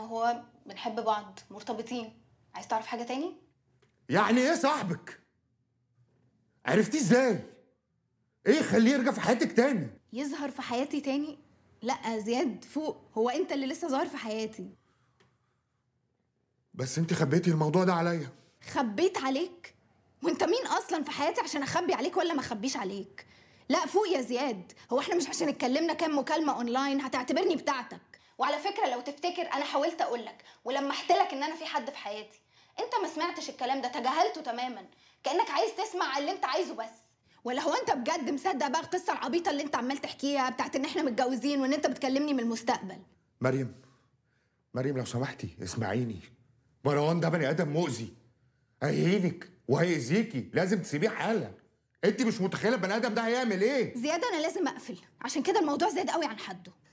وهو بنحب بعض مرتبطين عايز تعرف حاجه تاني يعني ايه صاحبك عرفتيه ازاي ايه خليه يرجع في حياتك تاني يظهر في حياتي تاني لا زياد فوق هو انت اللي لسه ظاهر في حياتي بس انت خبيتي الموضوع ده عليا خبيت عليك وانت مين اصلا في حياتي عشان اخبي عليك ولا ما اخبيش عليك لا فوق يا زياد هو احنا مش عشان اتكلمنا كام مكالمه اونلاين هتعتبرني بتاعتك وعلى فكره لو تفتكر انا حاولت اقول لك ولمحت لك ان انا في حد في حياتي انت ما سمعتش الكلام ده تجاهلته تماما كانك عايز تسمع اللي انت عايزه بس ولا هو انت بجد مصدق بقى القصه العبيطه اللي انت عمال تحكيها بتاعت ان احنا متجوزين وان انت بتكلمني من المستقبل مريم مريم لو سمحتي اسمعيني مروان ده بني ادم مؤذي هيهينك وهيأذيكي لازم تسيبيه حالا انت مش متخيله البني ادم ده هيعمل ايه زياد انا لازم اقفل عشان كده الموضوع زاد قوي عن حده